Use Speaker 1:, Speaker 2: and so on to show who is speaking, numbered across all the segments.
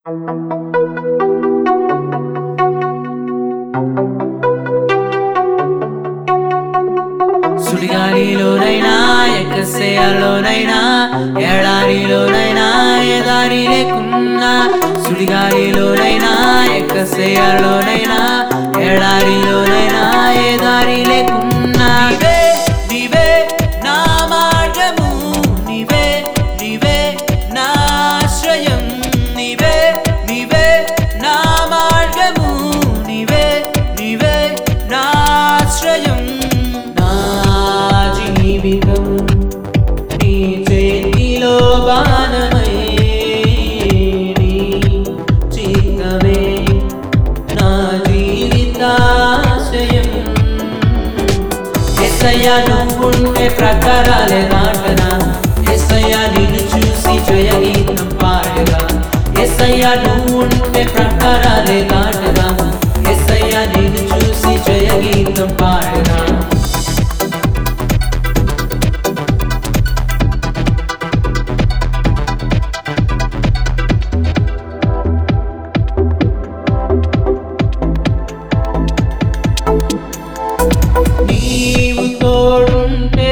Speaker 1: సుడిగాలిలోనైనా ఎక్కసేయాలోనైనా ఎడారిలోనైనా ఏ దారి లేకున్నా సుడిగాలిలోనైనా ఎక్కసేయాలోనైనా ఎడారిలోనైనా ఏ దారి లేకున్నా నీవే నీవే నా మార్గము నీవే నీవే నా ఆశ్రయం నీవే నీవే నా మార్గము నీవే నీవే నా ఆశ్రయం నా జీవితం నీ చేతిలో బాణమై నీ చిత్తమే నా జీవితాశయం ఎస్సయ్యా నువ్వుండే ప్రకారాలే నాటనా ఎస్సయ్యా నిన్ను చూసి జయగీతం పాడగా ఎస్సయ్యా నువ్వుండే ప్రకారాలే నాటనా ఎస్సయ్యా నిన్ను చూసి జయగీతం పాడగా నీవు తోడుంటే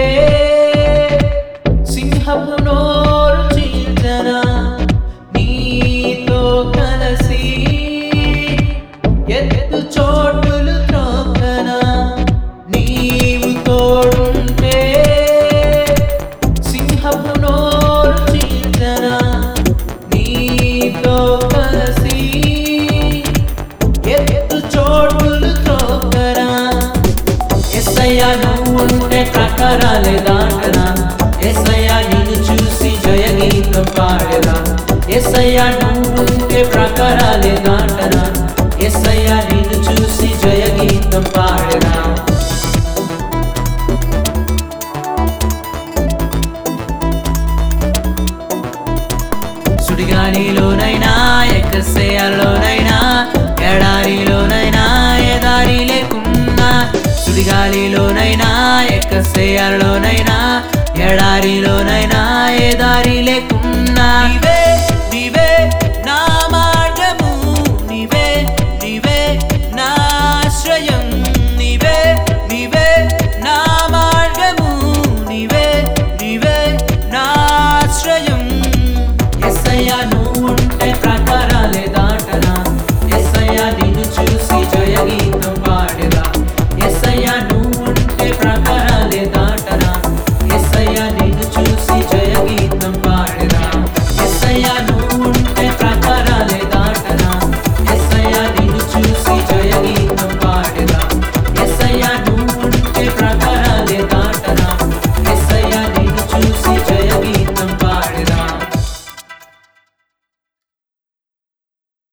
Speaker 1: సింహపు నోరు చీల్చనా నీతో కలసి ఎత్తు చోటులు త్రోకనా నీవు తోడుంటే సింహపు నోరు చీల్చనా నీతో కలసి ఎత్తు చోటులు త్రోకనా ఎస్ఐయా నువ్వుంటే ప్రకారాలే దాటనా ఎస్ఐయా నిన్ను చూసి జయగీతం పాడరా ఎస్ఐయా నువ్వుంటే ప్రకారాలే దాటనా ఎస్ఐయా నిన్ను చూసి జయగీతం పాడరా సుడిగాలిలోనైనా ఎక్కసేయాలోనైనా ఎడారిలోనైనా ఏ దారి లేకున్నా సుడిగాలిలోనైనా ఎక్కసేయాలోనైనా ఎడారిలోనైనా ఏ దారి లేకున్నా నీవే